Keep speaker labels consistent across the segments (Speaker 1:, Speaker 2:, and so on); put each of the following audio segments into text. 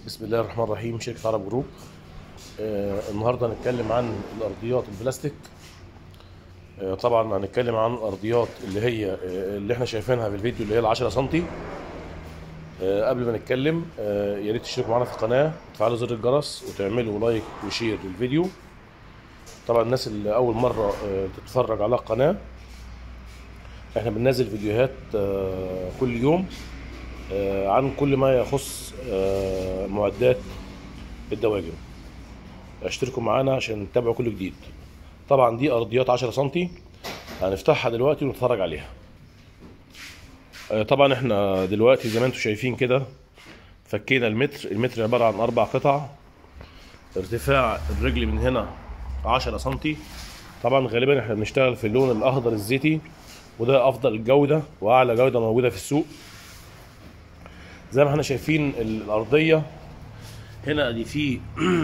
Speaker 1: بسم الله الرحمن الرحيم شركة عرب جروب آه النهاردة هنتكلم عن الأرضيات البلاستيك آه طبعا هنتكلم عن الأرضيات اللي هي آه اللي احنا شايفينها في الفيديو اللي هي العشرة سنتي آه قبل ما نتكلم آه يا ريت تشتركوا معانا في القناة تفعلوا زر الجرس وتعملوا لايك وشير للفيديو طبعا الناس اللي أول مرة آه تتفرج على القناة احنا بننزل فيديوهات آه كل يوم آه عن كل ما يخص آه معدات الدواجن اشتركوا معانا عشان تتابعوا كل جديد طبعا دي ارضيات 10 سنتي هنفتحها دلوقتي ونتفرج عليها آه طبعا احنا دلوقتي زي ما انتم شايفين كده فكينا المتر المتر عباره عن اربع قطع ارتفاع الرجل من هنا 10 سنتي طبعا غالبا احنا بنشتغل في اللون الاخضر الزيتي وده افضل جوده واعلى جوده موجوده في السوق زي ما احنا شايفين الارضيه هنا دي في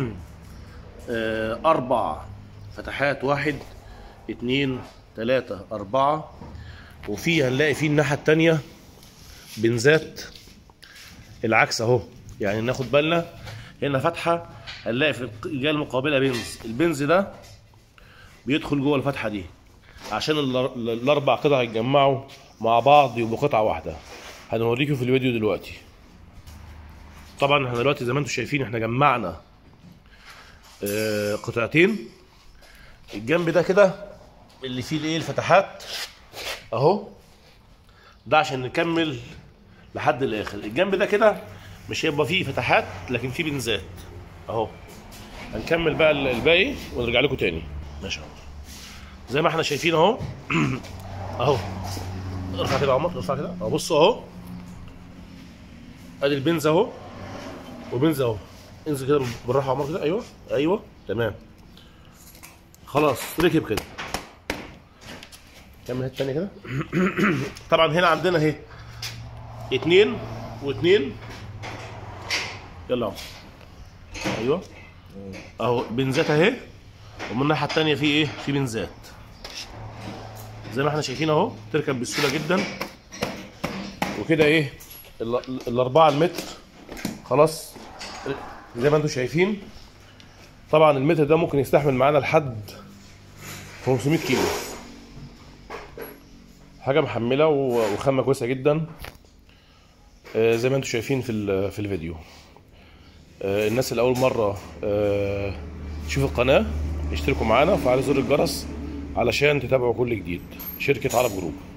Speaker 1: اربع فتحات واحد اتنين تلاتة اربعة وفي هنلاقي في الناحية التانية بنزات العكس اهو يعني ناخد بالنا هنا فتحة هنلاقي في الجهة المقابلة بنز البنز ده بيدخل جوه الفتحة دي عشان الاربع قطع يتجمعوا مع بعض يبقوا قطعة واحدة هنوريكم في الفيديو دلوقتي طبعا احنا دلوقتي زي ما انتم شايفين احنا جمعنا اه قطعتين الجنب ده كده اللي فيه الايه الفتحات اهو ده عشان نكمل لحد الاخر الجنب ده كده مش هيبقى فيه فتحات لكن فيه بنزات اهو هنكمل بقى الباقي ونرجع لكم تاني ماشي زي ما احنا شايفين اهو اهو ارفع كده يا عمر ارفع كده اهو بصوا اهو ادي البنز اهو وبنز اهو انزل كده بالراحه يا عمر كده ايوه ايوه تمام خلاص ركب كده كمل التانية كده طبعا هنا عندنا اهي اتنين واتنين يلا اهو ايوه اهو بنزات اهي ومن الناحيه التانية في ايه في بنزات زي ما احنا شايفين اهو تركب بسهوله جدا وكده ايه الاربعه المتر خلاص زي ما انتم شايفين طبعا المتر ده ممكن يستحمل معانا لحد 500 كيلو حاجه محمله وخامه كويسه جدا زي ما انتم شايفين في في الفيديو الناس اللي اول مره تشوف القناه اشتركوا معانا وفعلوا زر الجرس علشان تتابعوا كل جديد شركه عرب جروب